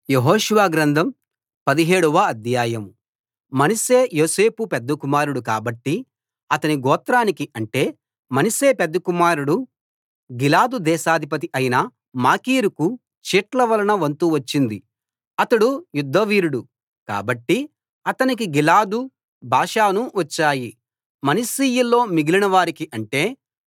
యెహోషువ గ్రంథం పదిహేడవ అధ్యాయం మనష్షే యోసేపు పెద్ద కుమారుడు కాబట్టి అతని గోత్రానికి అంటే మనష్షే పెద్ద కుమారుడు గిలాదు దేశాధిపతి అయిన మాకీరుకు చీట్ల వలన వంతు వచ్చింది అతడు యుద్ధవీరుడు కాబట్టి అతనికి గిలాదు బాషాను వచ్చాయి మనష్షీయుల్లో మిగిలిన వారికి అంటే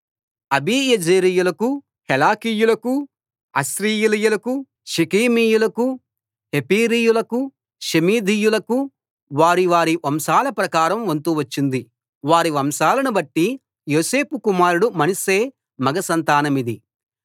అబీయెజెరీయులకు హెలకీయులకు అశ్రీయేలీయులకు షెకెమీయులకు హెపెరీయులకు షెమీదీయులకు వారి వారి వంశాల ప్రకారం వంతు వచ్చింది వారి వంశాలను బట్టి యోసేపు కుమారుడు మనష్షే మగ సంతానమిది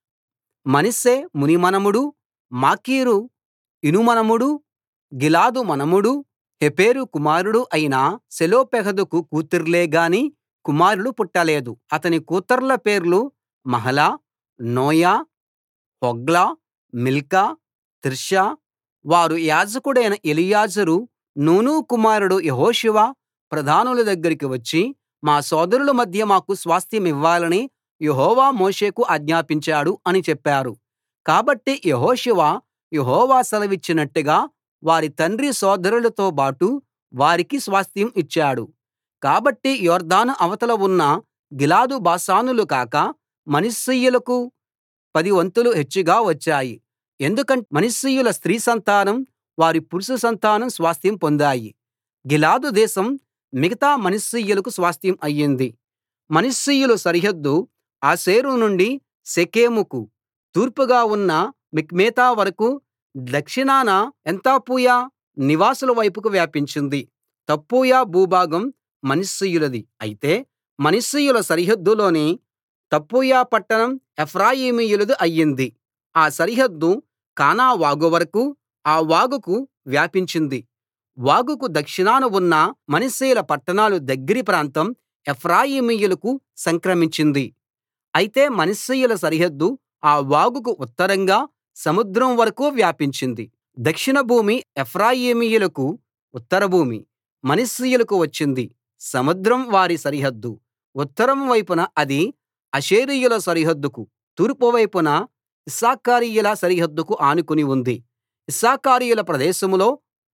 మనష్షే మునిమనుమడు మాకీరు ఇనుమనుమడు గిలాదు మనుమడు హెపెరు కుమారుడు అయిన సెలోపెహదుకు కూతుర్లే గాని కుమారులు పుట్టలేదు అతని కూతుర్ల పేర్లు Mahlah Noah Hoglah Milcah Tirzah వారు యాజకుడైన ఎలియాజరు నూను కుమారుడు యెహోషువ ప్రధానుల దగ్గరికి వచ్చి మా సోదరుల మధ్య మాకు స్వాస్థ్యమివ్వాలని యెహోవా మోషేకు ఆజ్ఞాపించాడు అని చెప్పారు కాబట్టి యెహోషువ యెహోవా సెలవిచ్చినట్టుగా వారి తండ్రి సోదరులతోబాటు వారికి స్వాస్థ్యం ఇచ్చాడు కాబట్టి యొర్దాను అవతల ఉన్న గిలాదు బాషానులు కాక మనష్షీయులకు పది వంతులు హెచ్చుగా వచ్చాయి ఎందుకంటే మనష్షీయుల స్త్రీ సంతానం వారి పురుష సంతానం స్వాస్థ్యం పొందాయి గిలాదు దేశం మిగతా మనష్షీయులకు స్వాస్థ్యం అయ్యింది మనష్షీయుల సరిహద్దు ఆషేరు నుండి షెకెముకు తూర్పుగా ఉన్న మిక్మెతా వరకూ దక్షిణాన ఏన్తప్పూయ నివాసుల వైపుకు వ్యాపించింది తప్పూయ భూభాగం మనష్షీయులది అయితే మనష్షీయుల సరిహద్దులోని తప్పూయ పట్టణం ఎఫ్రాయిమీయులది అయ్యింది ఆ సరిహద్దు కానా వాగు వరకూ ఆ వాగుకు వ్యాపించింది వాగుకు దక్షిణాన ఉన్న మనష్షీయుల పట్టణాల దగ్గరి ప్రాంతం ఎఫ్రాయిమీయులకు సంక్రమించింది అయితే మనష్షీయుల సరిహద్దు ఆ వాగుకు ఉత్తరంగా సముద్రం వరకూ వ్యాపించింది దక్షిణ భూమి ఎఫ్రాయిమీయులకు ఉత్తర భూమి మనష్షీయులకు వచ్చింది సముద్రం వారి సరిహద్దు ఉత్తరం వైపున అది ఆషేరీయుల సరిహద్దుకు తూర్పు వైపున ఇశ్సాఖారీయుల సరిహద్దుకు ఆనుకుని ఉంది ఇశ్సాఖారీయుల ప్రదేశంలో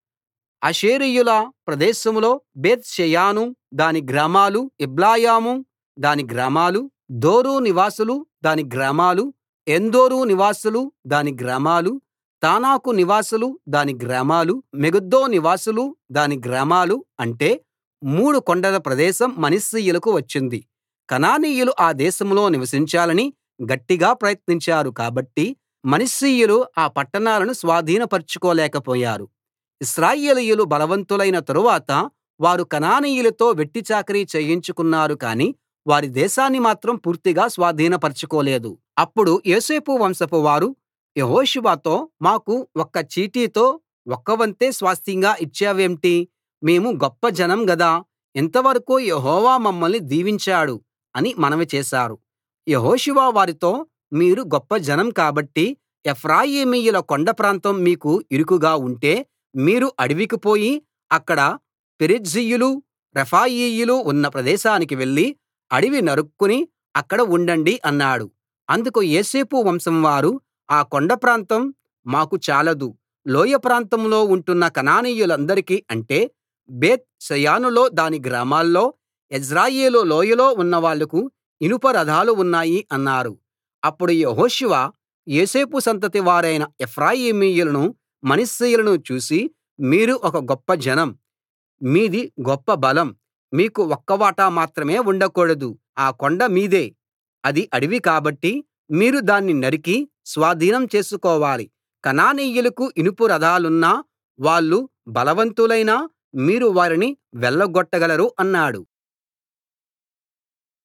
ఆషేరీయుల ప్రదేశంలో బేత్ షెయాను దాని గ్రామాలు ఇబ్లెయాము దాని గ్రామాలు దోరు నివాసులు దాని గ్రామాలు ఏన్దోరు నివాసులు దాని గ్రామాలు తానాకు నివాసులు దాని గ్రామాలు మెగిద్దో నివాసులు దాని గ్రామాలు అంటే మూడు కొండల ప్రదేశం మనష్షీయులకు వచ్చింది కనానీయులు ఆ దేశంలో నివసించాలని గట్టిగా ప్రయత్నించారు కాబట్టి మనష్షీయులు ఆ పట్టణాలను స్వాధీనపరచుకోలేకపోయారు ఇశ్రాయేలీయులు బలవంతులైన తరువాత వారు కనానీయులతో వెట్టి చాకిరీ చేయించుకున్నారు కానీ వారి దేశాన్ని మాత్రం పూర్తిగా స్వాధీనపరచుకోలేదు అప్పుడు యోసేపు వంశపు వారు యెహోషువతో మాకు ఒక్క చీటితో ఒక్క వంతే స్వాస్థ్యంగా ఇచ్చావేంటి మేము గొప్ప జనం గదా ఇంతవరకూ యెహోవా మమ్మల్ని దీవించాడు అని మనవి చేశారు యెహోషువ వారితో మీరు గొప్ప జనం కాబట్టి ఎఫ్రాయిమీయుల కొండ ప్రాంతం మీకు ఇరుకుగా ఉంటే మీరు అడవికి పోయి అక్కడ పెరిజ్జీయులు రెఫాయీయులు ఉన్న ప్రదేశానికి వెళ్లి అడవి నరుక్కుని అక్కడ ఉండండి అన్నాడు అందుకు యోసేపు వంశం వారు ఆ కొండ ప్రాంతం మాకు చాలదు లోయ ప్రాంతంలో ఉంటున్న కనానీయులందరికీ అంటే బేత్ షెయానులో దాని గ్రామాల్లో యెజ్రెయేలు లోయలో ఉన్నవాళ్లకు ఇనుప రథాలు ఉన్నాయి అన్నారు అప్పుడు యెహోషువ యోసేపు సంతతి వారైన ఎఫ్రాయిమీయులను మనష్షీయులను చూసి మీరు ఒక గొప్ప జనం మీది గొప్ప బలం మీకు ఒక్క వాటా మాత్రమే ఉండకూడదు ఆ కొండ మీదే అది అడవి కాబట్టి మీరు దాన్ని నరికి స్వాధీనం చేసుకోవాలి కనానీయులకు ఇనుప రథాలున్నా వాళ్ళు బలవంతులైనా మీరు వారిని వెళ్ళగొట్టగలరు అన్నాడు